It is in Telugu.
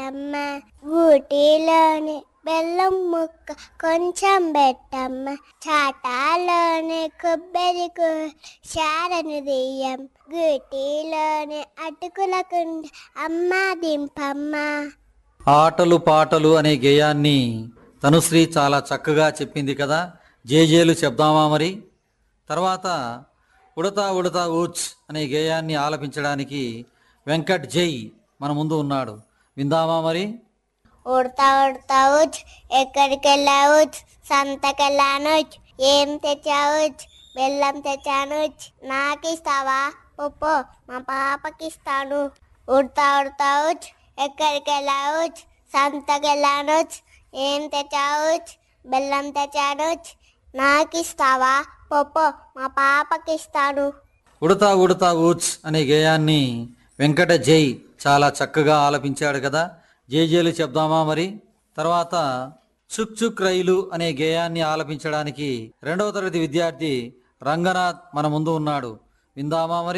పెట్టమ్మ ఊటీలోని బెల్లం ముక్క కొంచెం పెట్టమ్మ చాటాలోని కొబ్బరి చారను దియ్యం గూటిలోని అటుకుల కుండ అమ్మ దింపమ్మ ఆటలు పాటలు అనే గేయాన్ని తనుశ్రీ చాలా చక్కగా చెప్పింది కదా జేజేలు చెప్దామా మరి తర్వాత ఉడతా ఉడతా ఊచ్ అనే గేయాన్ని ఆలపించడానికి వెంకట్ జై మన ముందు ఉన్నాడు విందామా మరి ఉడతా ఉడతా ఉచ్ ఎక్కడికి వెళ్ళావుచ్ సంతకి వెళ్ళానుచ్ ఏం తెచ్చావుచ్ బెల్లం తెచ్చానుచ్ నాకు ఇస్తావా పప్పు మా పాపకి ఇస్తాను ఉడతా ఉడతా ఉచ్ ఎక్కడికి వెళ్ళావుచ్ సంతకి వెళ్ళానుచ్ ఏం తెచ్చావుచ్ బెల్లం తెచ్చానుచ్ నాకు ఇస్తావా పప్పు మా పాపకి ఇస్తాను ఉడతా ఉడతా ఊచ్ అనే గేయాన్ని వెంకట జై చాలా చక్కగా ఆలపించాడు కదా జేజేలు చెప్దామా మరి తర్వాత చుక్ చుక్ రైలు అనే గేయాన్ని ఆలపించడానికి రెండవ తరగతి విద్యార్థి రంగనాథ్ మన ముందు ఉన్నాడు విందామా మరి